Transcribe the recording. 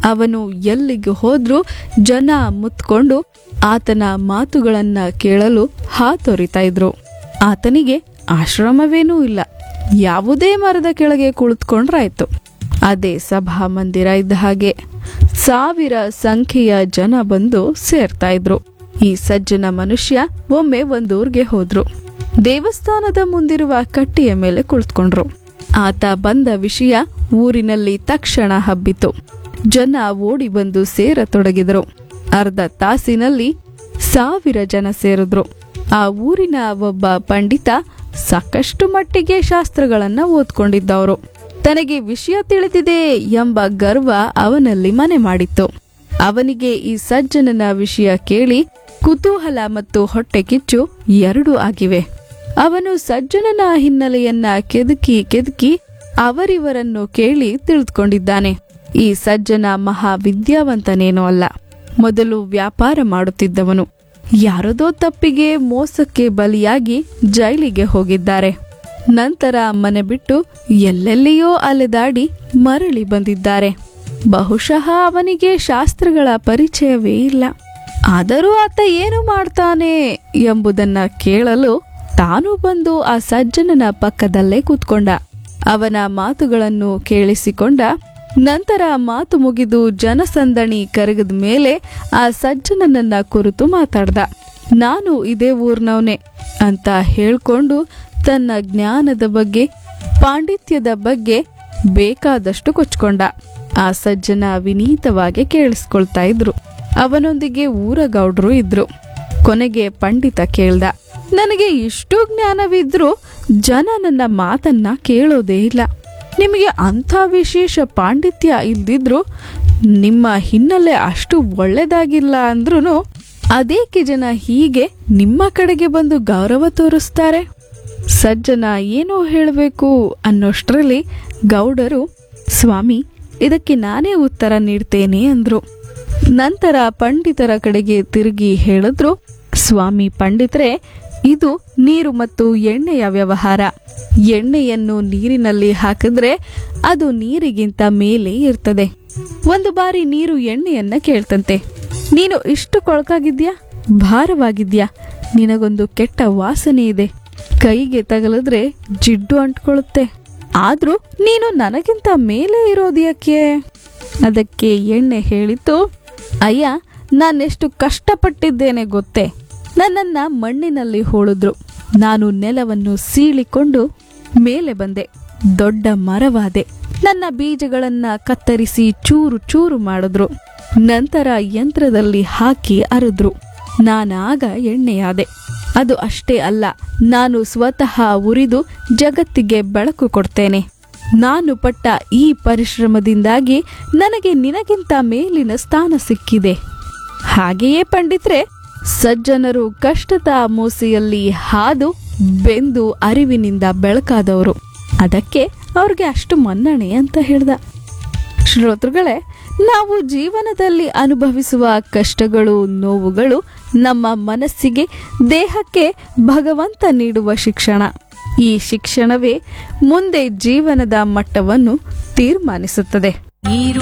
ಅವನು ಎಲ್ಲಿಗೆ ಹೋದ್ರೂ ಜನ ಮುತ್ಕೊಂಡು ಆತನ ಮಾತುಗಳನ್ನ ಕೇಳಲು ಹಾತೊರಿತಾ ಇದ್ರು ಆತನಿಗೆ ಆಶ್ರಮವೇನೂ ಇಲ್ಲ ಯಾವುದೇ ಮರದ ಕೆಳಗೆ ಕುಳಿತುಕೊಂಡ್ರಾಯ್ತು ಅದೇ ಸಭಾ ಮಂದಿರ ಇದ್ದ ಹಾಗೆ ಸಾವಿರ ಸಂಖ್ಯೆಯ ಜನ ಬಂದು ಸೇರ್ತಾ ಇದ್ರು ಈ ಸಜ್ಜನ ಮನುಷ್ಯ ಒಮ್ಮೆ ಒಂದೂರ್ಗೆ ಹೋದ್ರು ದೇವಸ್ಥಾನದ ಮುಂದಿರುವ ಕಟ್ಟಿಯ ಮೇಲೆ ಕುಳಿತುಕೊಂಡ್ರು ಆತ ಬಂದ ವಿಷಯ ಊರಿನಲ್ಲಿ ತಕ್ಷಣ ಹಬ್ಬಿತು ಜನ ಓಡಿ ಬಂದು ಸೇರತೊಡಗಿದರು ಅರ್ಧ ತಾಸಿನಲ್ಲಿ ಸಾವಿರ ಜನ ಸೇರಿದ್ರು ಆ ಊರಿನ ಒಬ್ಬ ಪಂಡಿತ ಸಾಕಷ್ಟು ಮಟ್ಟಿಗೆ ಶಾಸ್ತ್ರಗಳನ್ನ ಓದ್ಕೊಂಡಿದ್ದವರು ತನಗೆ ವಿಷಯ ತಿಳಿದಿದೆ ಎಂಬ ಗರ್ವ ಅವನಲ್ಲಿ ಮನೆ ಮಾಡಿತ್ತು ಅವನಿಗೆ ಈ ಸಜ್ಜನನ ವಿಷಯ ಕೇಳಿ ಕುತೂಹಲ ಮತ್ತು ಹೊಟ್ಟೆ ಕಿಚ್ಚು ಎರಡೂ ಆಗಿವೆ ಅವನು ಸಜ್ಜನನ ಹಿನ್ನೆಲೆಯನ್ನ ಕೆದಕಿ ಕೆದಕಿ ಅವರಿವರನ್ನು ಕೇಳಿ ತಿಳಿದುಕೊಂಡಿದ್ದಾನೆ ಈ ಸಜ್ಜನ ಮಹಾವಿದ್ಯಾವಂತನೇನೂ ಅಲ್ಲ ಮೊದಲು ವ್ಯಾಪಾರ ಮಾಡುತ್ತಿದ್ದವನು ಯಾರದೋ ತಪ್ಪಿಗೆ ಮೋಸಕ್ಕೆ ಬಲಿಯಾಗಿ ಜೈಲಿಗೆ ಹೋಗಿದ್ದಾರೆ ನಂತರ ಮನೆ ಬಿಟ್ಟು ಎಲ್ಲೆಲ್ಲಿಯೋ ಅಲೆದಾಡಿ ಮರಳಿ ಬಂದಿದ್ದಾರೆ ಬಹುಶಃ ಅವನಿಗೆ ಶಾಸ್ತ್ರಗಳ ಪರಿಚಯವೇ ಇಲ್ಲ ಆದರೂ ಆತ ಏನು ಮಾಡ್ತಾನೆ ಎಂಬುದನ್ನ ಕೇಳಲು ತಾನು ಬಂದು ಆ ಸಜ್ಜನನ ಪಕ್ಕದಲ್ಲೇ ಕೂತ್ಕೊಂಡ ಅವನ ಮಾತುಗಳನ್ನು ಕೇಳಿಸಿಕೊಂಡ ನಂತರ ಮಾತು ಮುಗಿದು ಜನಸಂದಣಿ ಕರಗದ ಮೇಲೆ ಆ ಸಜ್ಜನನನ್ನ ಕುರಿತು ಮಾತಾಡ್ದ ನಾನು ಇದೇ ಊರ್ನವನೇ ಅಂತ ಹೇಳ್ಕೊಂಡು ತನ್ನ ಜ್ಞಾನದ ಬಗ್ಗೆ ಪಾಂಡಿತ್ಯದ ಬಗ್ಗೆ ಬೇಕಾದಷ್ಟು ಕೊಚ್ಕೊಂಡ ಆ ಸಜ್ಜನ ವಿನೀತವಾಗಿ ಕೇಳಿಸ್ಕೊಳ್ತಾ ಇದ್ರು ಅವನೊಂದಿಗೆ ಊರ ಗೌಡ್ರು ಇದ್ರು ಕೊನೆಗೆ ಪಂಡಿತ ಕೇಳ್ದ ನನಗೆ ಇಷ್ಟು ಜ್ಞಾನವಿದ್ರೂ ಜನ ನನ್ನ ಮಾತನ್ನ ಕೇಳೋದೇ ಇಲ್ಲ ನಿಮಗೆ ಅಂಥ ವಿಶೇಷ ಪಾಂಡಿತ್ಯ ಇಲ್ದಿದ್ರು ನಿಮ್ಮ ಹಿನ್ನೆಲೆ ಅಷ್ಟು ಒಳ್ಳೆದಾಗಿಲ್ಲ ಅಂದ್ರೂ ಅದೇಕೆ ಜನ ಹೀಗೆ ನಿಮ್ಮ ಕಡೆಗೆ ಬಂದು ಗೌರವ ತೋರಿಸ್ತಾರೆ ಸಜ್ಜನ ಏನೋ ಹೇಳಬೇಕು ಅನ್ನೋಷ್ಟರಲ್ಲಿ ಗೌಡರು ಸ್ವಾಮಿ ಇದಕ್ಕೆ ನಾನೇ ಉತ್ತರ ನೀಡ್ತೇನೆ ಅಂದ್ರು ನಂತರ ಪಂಡಿತರ ಕಡೆಗೆ ತಿರುಗಿ ಹೇಳಿದ್ರು ಸ್ವಾಮಿ ಪಂಡಿತರೆ ಇದು ನೀರು ಮತ್ತು ಎಣ್ಣೆಯ ವ್ಯವಹಾರ ಎಣ್ಣೆಯನ್ನು ನೀರಿನಲ್ಲಿ ಹಾಕಿದ್ರೆ ಅದು ನೀರಿಗಿಂತ ಮೇಲೆ ಇರ್ತದೆ ಒಂದು ಬಾರಿ ನೀರು ಎಣ್ಣೆಯನ್ನ ಕೇಳ್ತಂತೆ ನೀನು ಇಷ್ಟು ಕೊಳಕಾಗಿದ್ಯಾ ಭಾರವಾಗಿದ್ಯಾ ನಿನಗೊಂದು ಕೆಟ್ಟ ವಾಸನೆ ಇದೆ ಕೈಗೆ ತಗಲಿದ್ರೆ ಜಿಡ್ಡು ಅಂಟ್ಕೊಳ್ಳುತ್ತೆ ಆದ್ರೂ ನೀನು ನನಗಿಂತ ಮೇಲೆ ಇರೋದ್ಯಾಕೆ ಅದಕ್ಕೆ ಎಣ್ಣೆ ಹೇಳಿತು ಅಯ್ಯ ನಾನೆಷ್ಟು ಕಷ್ಟಪಟ್ಟಿದ್ದೇನೆ ಗೊತ್ತೇ ನನ್ನನ್ನ ಮಣ್ಣಿನಲ್ಲಿ ಹೂಳಿದ್ರು ನಾನು ನೆಲವನ್ನು ಸೀಳಿಕೊಂಡು ಮೇಲೆ ಬಂದೆ ದೊಡ್ಡ ಮರವಾದೆ ನನ್ನ ಬೀಜಗಳನ್ನ ಕತ್ತರಿಸಿ ಚೂರು ಚೂರು ಮಾಡಿದ್ರು ನಂತರ ಯಂತ್ರದಲ್ಲಿ ಹಾಕಿ ಅರಿದ್ರು ನಾನಾಗ ಎಣ್ಣೆಯಾದೆ ಅದು ಅಷ್ಟೇ ಅಲ್ಲ ನಾನು ಸ್ವತಃ ಉರಿದು ಜಗತ್ತಿಗೆ ಬೆಳಕು ಕೊಡ್ತೇನೆ ನಾನು ಪಟ್ಟ ಈ ಪರಿಶ್ರಮದಿಂದಾಗಿ ನನಗೆ ನಿನಗಿಂತ ಮೇಲಿನ ಸ್ಥಾನ ಸಿಕ್ಕಿದೆ ಹಾಗೆಯೇ ಪಂಡಿತ್ರೆ ಸಜ್ಜನರು ಕಷ್ಟದ ಮೋಸೆಯಲ್ಲಿ ಹಾದು ಬೆಂದು ಅರಿವಿನಿಂದ ಬೆಳಕಾದವರು ಅದಕ್ಕೆ ಅವ್ರಿಗೆ ಅಷ್ಟು ಮನ್ನಣೆ ಅಂತ ಹೇಳ್ದ ಶ್ರೋತೃಗಳೇ ನಾವು ಜೀವನದಲ್ಲಿ ಅನುಭವಿಸುವ ಕಷ್ಟಗಳು ನೋವುಗಳು ನಮ್ಮ ಮನಸ್ಸಿಗೆ ದೇಹಕ್ಕೆ ಭಗವಂತ ನೀಡುವ ಶಿಕ್ಷಣ ಈ ಶಿಕ್ಷಣವೇ ಮುಂದೆ ಜೀವನದ ಮಟ್ಟವನ್ನು ತೀರ್ಮಾನಿಸುತ್ತದೆ ನೀರು